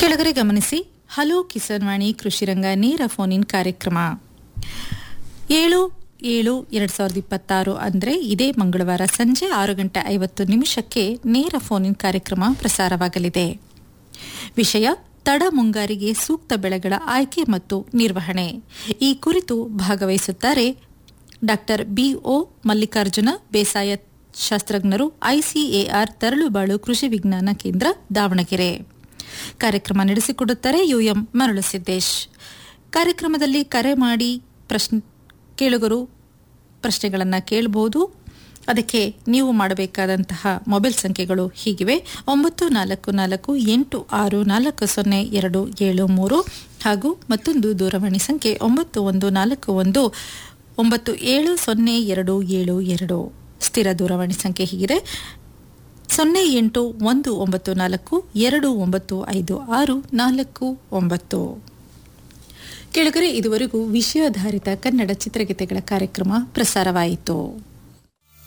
ಕೆಳಗರೆ ಗಮನಿಸಿ ಹಲೋ ಕಿಸಾನ್ ವಾಣಿ ಕೃಷಿರಂಗ ನೇರ ಫೋನ್ ಇನ್ ಕಾರ್ಯಕ್ರಮ ಏಳು ಏಳು ಎರಡ್ ಸಾವಿರದ ಇಪ್ಪತ್ತಾರು ಅಂದರೆ ಇದೇ ಮಂಗಳವಾರ ಸಂಜೆ ಆರು ಗಂಟೆ ಐವತ್ತು ನಿಮಿಷಕ್ಕೆ ನೇರ ಫೋನ್ ಇನ್ ಕಾರ್ಯಕ್ರಮ ಪ್ರಸಾರವಾಗಲಿದೆ ವಿಷಯ ತಡ ಮುಂಗಾರಿಗೆ ಸೂಕ್ತ ಬೆಳೆಗಳ ಆಯ್ಕೆ ಮತ್ತು ನಿರ್ವಹಣೆ ಈ ಕುರಿತು ಭಾಗವಹಿಸುತ್ತಾರೆ ಡಾಕ್ಟರ್ ಬಿಒ ಮಲ್ಲಿಕಾರ್ಜುನ ಬೇಸಾಯ ಶಾಸ್ತ್ರಜ್ಞರು ಐಸಿಎಆರ್ ತರಳುಬಾಳು ಕೃಷಿ ವಿಜ್ಞಾನ ಕೇಂದ್ರ ದಾವಣಗೆರೆ ಕಾರ್ಯಕ್ರಮ ನಡೆಸಿಕೊಡುತ್ತಾರೆ ಯುಎಂ ಮರಳುಸಿದ್ದೇಶ್ ಕಾರ್ಯಕ್ರಮದಲ್ಲಿ ಕರೆ ಮಾಡಿ ಪ್ರಶ್ನೆ ಕೇಳುಗರು ಪ್ರಶ್ನೆಗಳನ್ನು ಕೇಳಬಹುದು ಅದಕ್ಕೆ ನೀವು ಮಾಡಬೇಕಾದಂತಹ ಮೊಬೈಲ್ ಸಂಖ್ಯೆಗಳು ಹೀಗಿವೆ ಒಂಬತ್ತು ನಾಲ್ಕು ನಾಲ್ಕು ಎಂಟು ಆರು ನಾಲ್ಕು ಸೊನ್ನೆ ಎರಡು ಏಳು ಮೂರು ಹಾಗೂ ಮತ್ತೊಂದು ದೂರವಾಣಿ ಸಂಖ್ಯೆ ಒಂಬತ್ತು ಒಂದು ನಾಲ್ಕು ಒಂದು ಒಂಬತ್ತು ಏಳು ಸೊನ್ನೆ ಎರಡು ಏಳು ಎರಡು ಸ್ಥಿರ ದೂರವಾಣಿ ಸಂಖ್ಯೆ ಹೀಗಿದೆ ಸೊನ್ನೆ ಎಂಟು ಒಂದು ಒಂಬತ್ತು ನಾಲ್ಕು ಎರಡು ಒಂಬತ್ತು ಐದು ಆರು ನಾಲ್ಕು ಒಂಬತ್ತು ಕೆಳಗರೆ ಇದುವರೆಗೂ ವಿಷಯಾಧಾರಿತ ಕನ್ನಡ ಚಿತ್ರಗೀತೆಗಳ ಕಾರ್ಯಕ್ರಮ ಪ್ರಸಾರವಾಯಿತು